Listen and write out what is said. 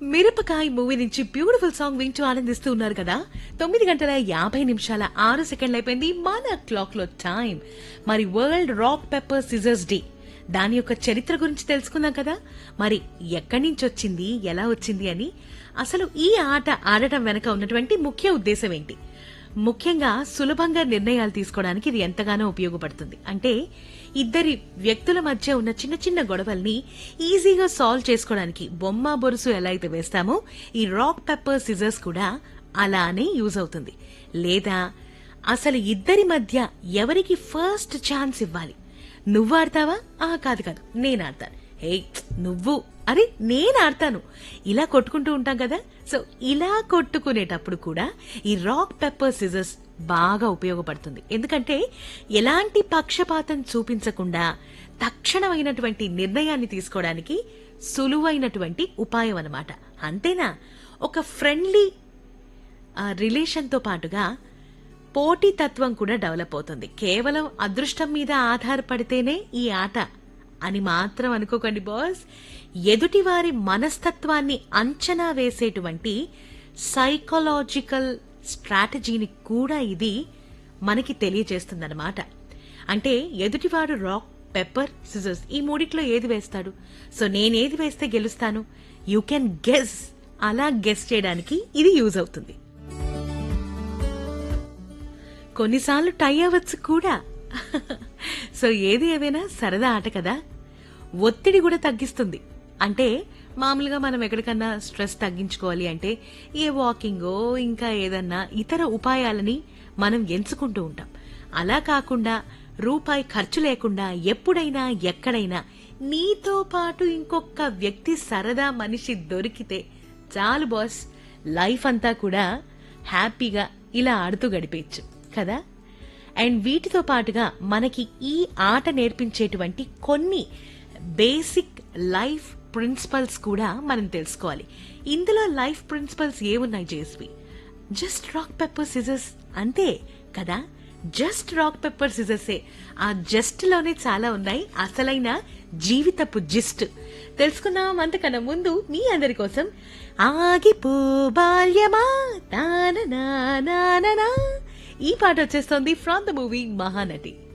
మిరపకాయ మూవీ నుంచి beautiful song వింటూ ఆనందిస్తూ ఉన్నారు కదా తొమ్మిది గంటల యాభై నిమిషాల ఆరు సెకండ్లు అయిపోయింది మన క్లాక్ లో టైం మరి world rock paper scissors day దాని యొక్క చరిత్ర గురించి తెలుసుకుందాం కదా మరి ఎక్కడి నుంచి వచ్చింది ఎలా వచ్చింది అని అసలు ఈ ఆట ఆడటం వెనక ఉన్నటువంటి ముఖ్య ఉద్దేశం ఏంటి ముఖ్యంగా సులభంగా నిర్ణయాలు తీసుకోవడానికి ఇది ఎంతగానో ఉపయోగపడుతుంది అంటే ఇద్దరి వ్యక్తుల మధ్య ఉన్న చిన్న చిన్న గొడవల్ని ఈజీగా సాల్వ్ చేసుకోవడానికి బొమ్మ బొరుసు ఎలా అయితే వేస్తామో ఈ రాక్ పెప్పర్ సిజర్స్ కూడా అలానే యూజ్ అవుతుంది లేదా అసలు ఇద్దరి మధ్య ఎవరికి ఫస్ట్ ఛాన్స్ ఇవ్వాలి నువ్వు ఆడతావా ఆ కాదు కాదు నేను ఆడతాను హే నువ్వు అరే నేను ఆడతాను ఇలా కొట్టుకుంటూ ఉంటాం కదా సో ఇలా కొట్టుకునేటప్పుడు కూడా ఈ రాక్ పెప్పర్ సిజర్స్ బాగా ఉపయోగపడుతుంది ఎందుకంటే ఎలాంటి పక్షపాతం చూపించకుండా తక్షణమైనటువంటి నిర్ణయాన్ని తీసుకోవడానికి సులువైనటువంటి ఉపాయం అన్నమాట అంతేనా ఒక ఫ్రెండ్లీ రిలేషన్తో పాటుగా పోటీతత్వం కూడా డెవలప్ అవుతుంది కేవలం అదృష్టం మీద ఆధారపడితేనే ఈ ఆట అని మాత్రం అనుకోకండి బాస్ ఎదుటివారి మనస్తత్వాన్ని అంచనా వేసేటువంటి సైకలాజికల్ స్ట్రాటజీని కూడా ఇది మనకి తెలియజేస్తుందన్నమాట అంటే ఎదుటివాడు రాక్ పెప్పర్ సిజర్స్ ఈ మూడిట్లో ఏది వేస్తాడు సో నేనేది వేస్తే గెలుస్తాను యూ కెన్ గెస్ అలా గెస్ చేయడానికి ఇది యూజ్ అవుతుంది కొన్నిసార్లు టై అవ్వచ్చు కూడా సో ఏది ఏవైనా సరదా ఆట కదా ఒత్తిడి కూడా తగ్గిస్తుంది అంటే మామూలుగా మనం ఎక్కడికన్నా స్ట్రెస్ తగ్గించుకోవాలి అంటే ఏ వాకింగో ఇంకా ఏదన్నా ఇతర ఉపాయాలని మనం ఎంచుకుంటూ ఉంటాం అలా కాకుండా రూపాయి ఖర్చు లేకుండా ఎప్పుడైనా ఎక్కడైనా నీతో పాటు ఇంకొక వ్యక్తి సరదా మనిషి దొరికితే చాలు బాస్ లైఫ్ అంతా కూడా హ్యాపీగా ఇలా ఆడుతూ గడిపేయచ్చు కదా అండ్ వీటితో పాటుగా మనకి ఈ ఆట నేర్పించేటువంటి కొన్ని బేసిక్ లైఫ్ ప్రిన్సిపల్స్ కూడా మనం తెలుసుకోవాలి ఇందులో లైఫ్ ప్రిన్సిపల్స్ ఏమున్నాయి జేస్వి జస్ట్ రాక్ పెప్పర్ సిజర్స్ అంతే కదా జస్ట్ రాక్ పెప్పర్ సిజర్సే ఆ జస్ట్ లోనే చాలా ఉన్నాయి అసలైన జీవితపు జిస్ట్ తెలుసుకుందాం అంతకన్నా ముందు మీ అందరి కోసం ఆగిపో బాల్యమా తాననా నాననా ఈ పాట వచ్చేస్తోంది ఫ్రమ్ ద మూవీ మహానటి